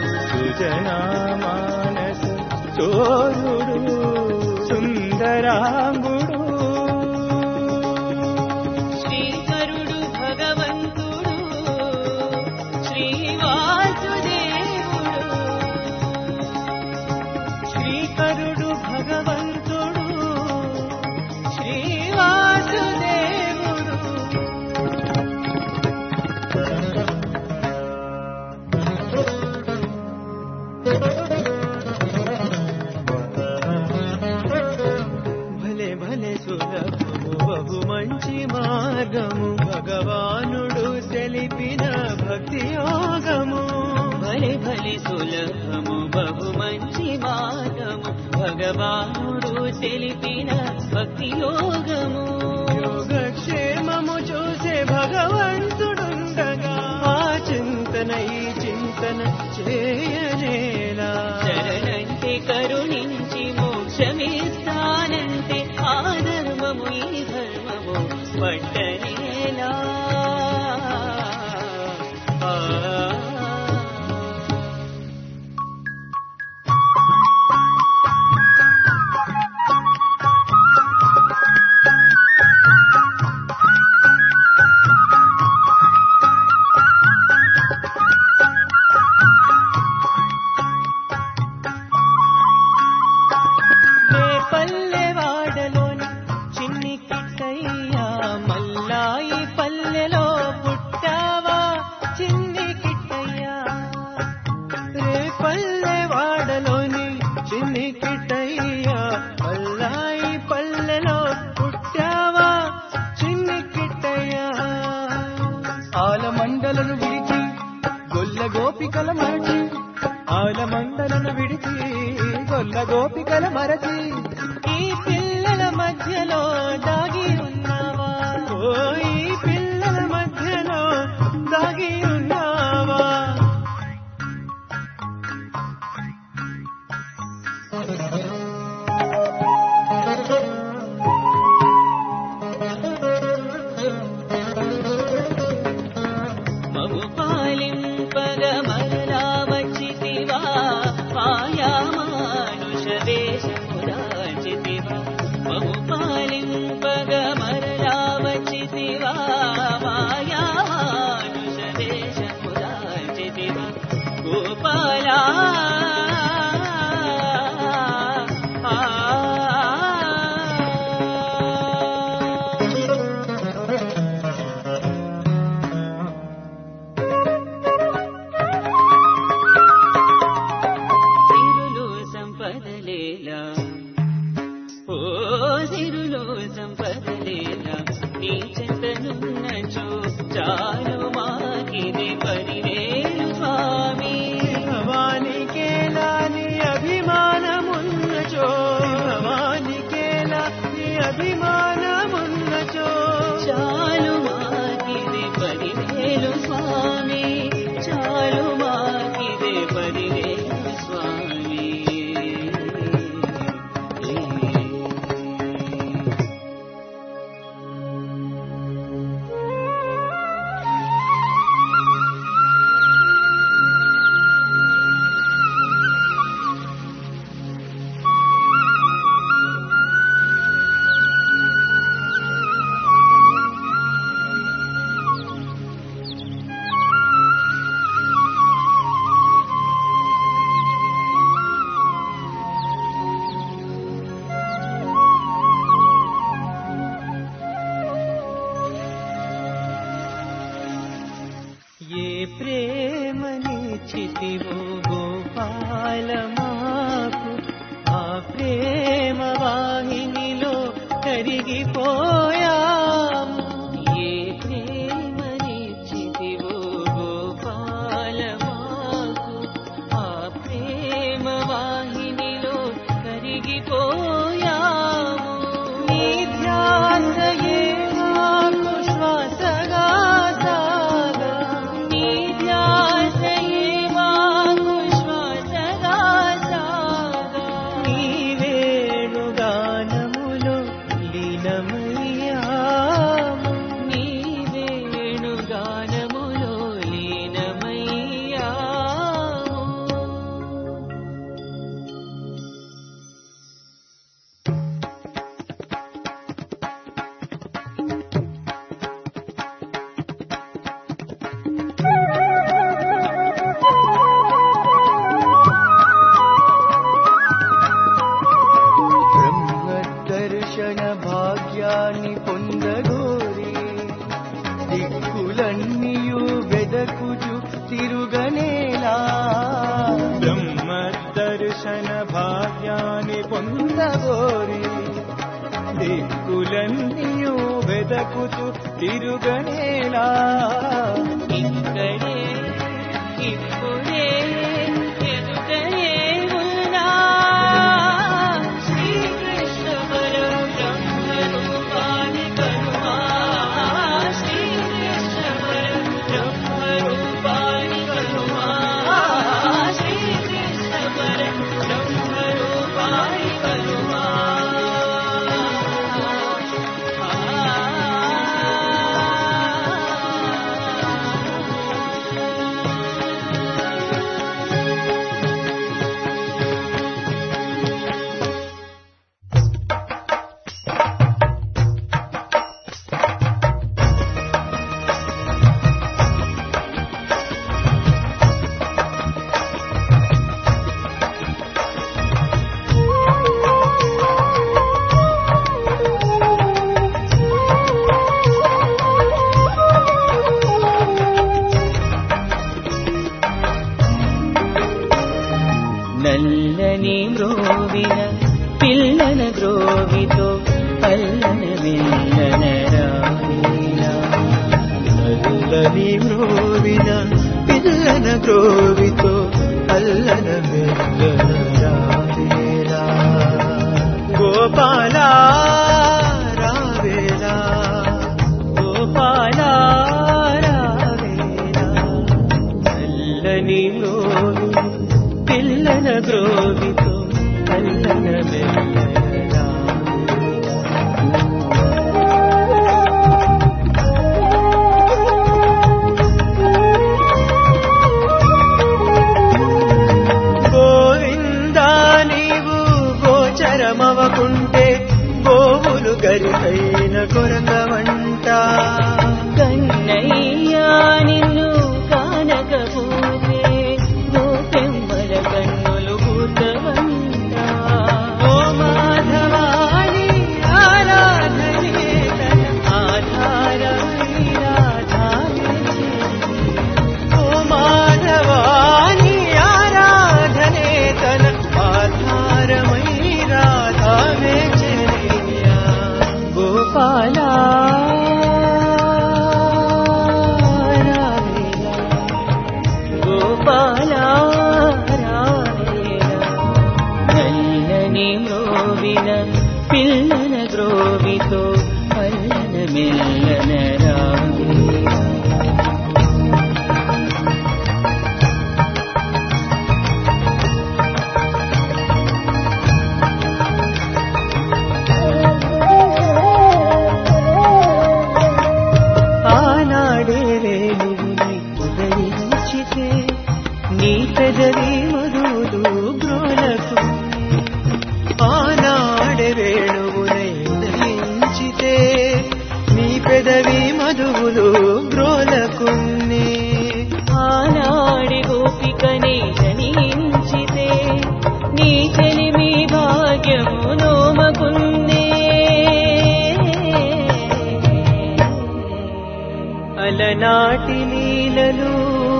సుజనామానస చోరుడు సుందరాంగుడు
శ్రీకరుడు భగవంతుడు శ్రీవాసుదేవుడు
శ్రీకరుడు భగవంతుడు శ్రీవాసుదేవుడు భలే భలే సులభము బహు మంచి మార్గము భగవానుడు తెలిపిన భక్తి యోగము
భలే భలే సులభము బహు మంచి మార్గము భగవానుడు తెలిపిన భక్తి యోగము
యోగక్షేమము చూసే భగవంతుడుండగా ఆ చింతన ఈ చింతన చేయనేలా
శరణంటే కరుణించి మోక్షమిస్తానంటే ఆ ధర్మము ఈ ధర్మము పట్టనేలా ఆ.
నే పల్లె వాడలోని చిన్ని కిట్టయ్యా మల్లాయి పల్లెలో పుట్టావా చిన్ని కిట్టయ్యా రే పల్లె వాడలోని చిన్ని కిట్టయ్యా మల్లాయి పల్లెలో పుట్టావా చిన్ని కిట్టయ్యా ఆలమండలను విడిచి గొల్ల గోపికల మరచి ఆలమండలను విడిచి గొల్ల గోపికల మరచి ఈ పిల్లల మధ్యలో దాగి ఉన్నావా ఓ ఈ పిల్లల మధ్యలో దాగి ఉన్నావా
మము పాలింపగ మరలా వచ్చితివా మాయా మానుష వేషముదాచితివా మము పాలింపగ మరలా వచ్చితివా మాయా మానుష వేషముదాచితివా గోపాలా సిరులు సంపదలేలా ఓ సిరులు సంపదలేలా నీ చెంతనున్నచో చాలు మాకిది పరివేలు స్వామి
భవానికేలా నీ అభిమానమున్నచో భవానికేలా నీ అభిమానమున్నచో
చాలు మాకిది పరివేలు స్వామి చాలు మాకిది పరివేలు స్వామి కరిగిపోయాము ఏ ప్రేమనిచ్చితివో గోపాల మాకు ఆ ప్రేమ వాహినిలో కరిగిపోయాము నీ ధ్యాసయే మాకు శ్వాసగా సాగా నీ ధ్యాసయే మాకు శ్వాసగా సాగా నీ వేణుగానములో లీనమయ్యాము నీ వేణుగానములో లీనమయ్యాము
బ్రహ్మదర్శన భాగ్యాన్ని పొందగోరి దిక్కులన్నీయు వెదకుచు తిరుగనేలా బ్రహ్మదర్శన భాగ్యాన్ని పొందగోరి దిక్కులన్నీయు వెదకుచు తిరుగనేలా
ఇక్కడే ఇప్పుడే ఎదుటనే ఉన్నా శ్రీకృష్ణ పరబ్రహ్మ రూపాన్ని కనుమా శ్రీకృష్ణ పరబ్రహ్మ రూపాన్ని కనుమా శ్రీకృష్ణ పరబ్రహ్మ రూపాన్ని కనుమా నల్లని మ్రోవిన పిల్లన గ్రోవితో పల్లన విల్లన రాయిలా
నల్లని మ్రోవిన పిల్లన గ్రోవితో అల్లన మెల్లన రావేలా గోపాల రావేలా
గోపాల రావేలా
నల్లని మ్రోవి పిల్లన గ్రోవితో అల్లన మెల్లన రావేలా గోవిందా నీవు గోచరమవకుంటే గోవులు గరికైన కొరకవంట
కన్నయ్యా నిన్ను కానకపోతే గోపెమ్మల కన్నులు పూతవంట
ఓ మాధవాని ఆరాధనే తన ఆధారమై రాధానే ఓ మాధవాని ఆరాధనే తన ఆధారమై రాధానే చెలియా
గోపాల గోపాల నల్లని మ్రోవిన పిల్లన గ్రోవితో పల్లన మెల్లన రావేలా
ఆనాడే రేణువుని ఉదయించితే నీ పెదవి మధులు గ్రోలకు ఆనాడే వేణువునై ఉదయించితే నీ పెదవి మధువులు గ్రోలకున్నే
ఆనాడి గోపికనే జనించితే నీ చెలిమి భాగ్యము నోమకున్నే
అలనాటి లీలలు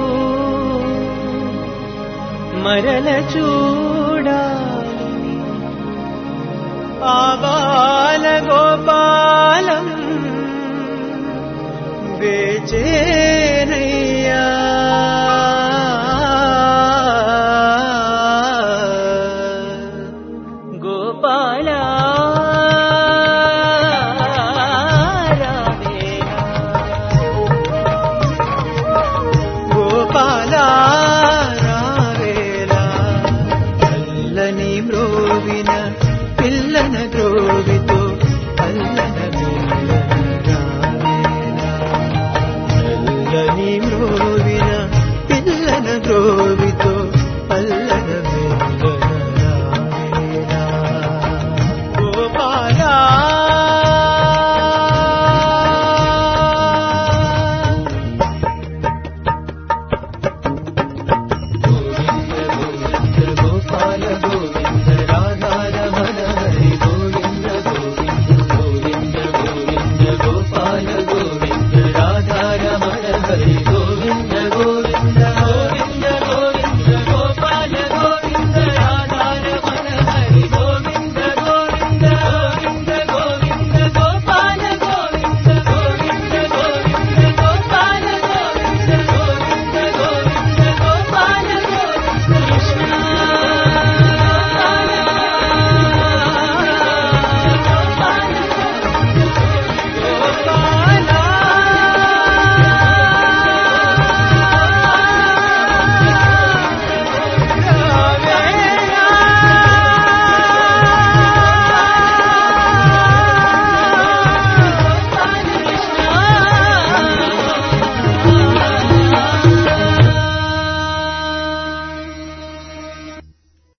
మరల చూడాలి ఆ బాల గోపాలం వేచేనయ్యా
గోపాల
గోపాల రావేలా చల్లని మ్రోవిన పిల్లన గ్రోవితో అల్ల